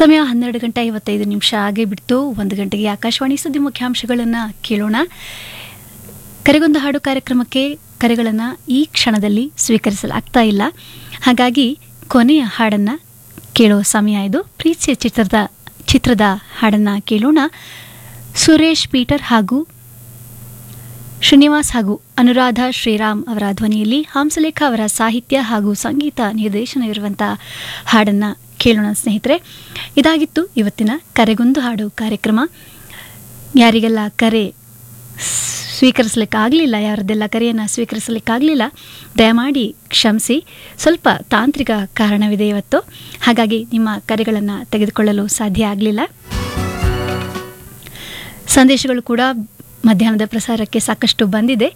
ಸಮಯ ಹನ್ನೆರಡು ಗಂಟೆ ಐವತ್ತೈದು ನಿಮಿಷ ಆಗೇ ಬಿಡ್ತು ಒಂದು ಗಂಟೆಗೆ ಆಕಾಶವಾಣಿ ಸುದ್ದಿ ಮುಖ್ಯಾಂಶಗಳನ್ನು ಕೇಳೋಣ ಕರೆಗೊಂದು ಹಾಡು ಕಾರ್ಯಕ್ರಮಕ್ಕೆ ಕರೆಗಳನ್ನು ಈ ಕ್ಷಣದಲ್ಲಿ ಸ್ವೀಕರಿಸಲಾಗ್ತಾ ಇಲ್ಲ ಹಾಗಾಗಿ ಕೊನೆಯ ಹಾಡನ್ನು ಕೇಳೋ ಸಮಯ ಇದು ಪ್ರೀತಿಯ ಚಿತ್ರದ ಚಿತ್ರದ ಹಾಡನ್ನು ಕೇಳೋಣ ಸುರೇಶ್ ಪೀಟರ್ ಹಾಗೂ ಶ್ರೀನಿವಾಸ್ ಹಾಗೂ ಅನುರಾಧ ಶ್ರೀರಾಮ್ ಅವರ ಧ್ವನಿಯಲ್ಲಿ ಹಂಸಲೇಖ ಅವರ ಸಾಹಿತ್ಯ ಹಾಗೂ ಸಂಗೀತ ನಿರ್ದೇಶನವಿರುವಂಥ ಹಾಡನ್ನು ಕೇಳೋಣ ಸ್ನೇಹಿತರೆ ಇದಾಗಿತ್ತು ಇವತ್ತಿನ ಕರೆಗೊಂದು ಹಾಡು ಕಾರ್ಯಕ್ರಮ ಯಾರಿಗೆಲ್ಲ ಕರೆ ಸ್ವೀಕರಿಸಲಿಕ್ಕಾಗಲಿಲ್ಲ ಯಾರದ್ದೆಲ್ಲ ಕರೆಯನ್ನು ಸ್ವೀಕರಿಸಲಿಕ್ಕಾಗಲಿಲ್ಲ ದಯಮಾಡಿ ಕ್ಷಮಿಸಿ ಸ್ವಲ್ಪ ತಾಂತ್ರಿಕ ಕಾರಣವಿದೆ ಇವತ್ತು ಹಾಗಾಗಿ ನಿಮ್ಮ ಕರೆಗಳನ್ನು ತೆಗೆದುಕೊಳ್ಳಲು ಸಾಧ್ಯ ಆಗಲಿಲ್ಲ ಸಂದೇಶಗಳು ಕೂಡ ಮಧ್ಯಾಹ್ನದ ಪ್ರಸಾರಕ್ಕೆ ಸಾಕಷ್ಟು ಬಂದಿದೆ